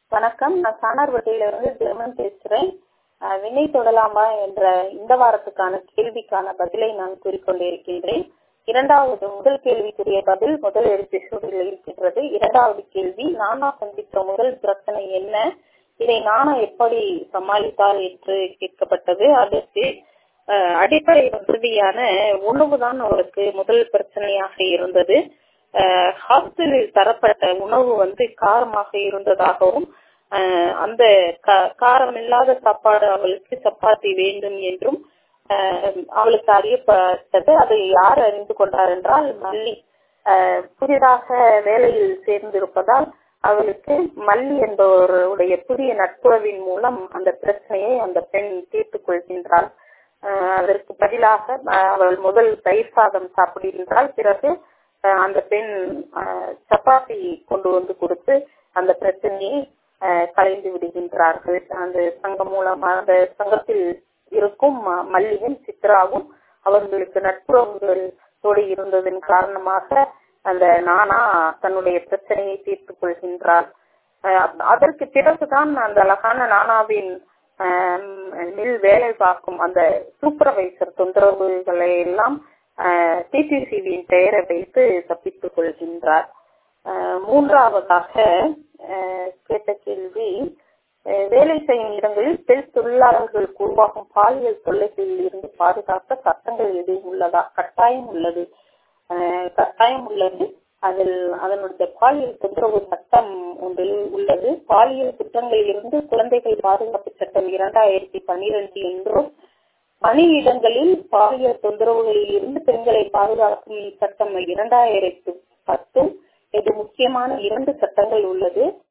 வணக்கம் நான் சாணார்பட்டியிலிருந்து ஜெர்மன் பேசுகிறேன் அஹ், விண்ணை தொடலாமா என்ற இந்த வாரத்துக்கான கேள்விக்கான பதிலை நான் கூறிக்கொண்டிருக்கின்றேன் இரண்டாவது முதல் கேள்விக்குரிய பதில் முதல் எபிசோடில் இருக்கின்றது இரண்டாவது கேள்வி நானா சந்தித்த முதல் பிரச்சனை என்ன இதை நானா எப்படி சமாளித்தார் என்று கேட்கப்பட்டது அதற்கு அஹ், அடிப்படை வசதியான உணவுதான் அவருக்கு முதல் பிரச்சனையாக இருந்தது அஹ், ஹாஸ்டலில் தரப்பட்ட உணவு வந்து காரமாக இருந்ததாகவும் அஹ், அந்த கா- காரமில்லாத சாப்பாடு அவளுக்கு சப்பாத்தி வேண்டும் என்றும் அஹ், அவளுக்கு அறியப்பட்டது அதை யார் அறிந்து கொண்டார் என்றால் மல்லி அஹ், புதிதாக வேலையில் சேர்ந்திருப்பதால் அவளுக்கு மல்லி என்பவருடைய புதிய நட்புறவின் மூலம் அந்த பிரச்சனையை அந்த பெண் தீர்த்துக் கொள்கின்றாள் அஹ், அதற்கு பதிலாக அஹ், அவள் முதல் தயிர் சாதம் சாப்பிடுகின்றாள் பிறகு அஹ், அந்த பெண் அஹ், சப்பாத்தி கொண்டு வந்து கொடுத்து அந்த பிரச்சனையை அஹ், கலைந்து விடுகின்றார்கள் அந்த சங்கம் மூலமாக அந்த சங்கத்தில் இருக்கும் ம- மல்லியும் சித்ராவும் அவர்களுக்கு நட்புறவுகளோடு இருந்ததன் காரணமாக அந்த நானா தன்னுடைய பிரச்சனையை தீர்த்துக் கொள்கின்றார் அஹ் அதற்கு பிறகுதான் அந்த அழகான நானாவின் ஆம், மில் வேலை பார்க்கும் அந்த சூப்பர்வைசர் தொந்தரவுகளை எல்லாம் டிடிசிவியின் பெயரை வைத்து தப்பித்துக் கொள்கின்றார் அஹ் மூன்றாவதாக அஹ், கேட்ட கேள்வி அஹ், வேலை செய்யும் இடங்களில் பெண் தொழிலாளர்களுக்கு உருவாகும் பாலியல் தொல்லைகளில் இருந்து பாதுகாக்க சட்டங்கள் எதுவும் உள்ளதா கட்டாயம் உள்ளது அஹ், கட்டாயம் உள்ளது அதில் அதனுடைய பாலியல் தொந்தரவு சட்டம் ஒன்றில் உள்ளது பாலியல் குற்றங்களில் இருந்து குழந்தைகள் பாதுகாப்பு சட்டம் இரண்டாயிரத்தி பன்னிரண்டு என்றும் பணியிடங்களில் பாலியல் தொந்தரவுகளில் இருந்து பெண்களை பாதுகாக்கும் சட்டம் இரண்டாயிரத்து பத்தும் இது முக்கியமான இரண்டு சட்டங்கள் உள்ளது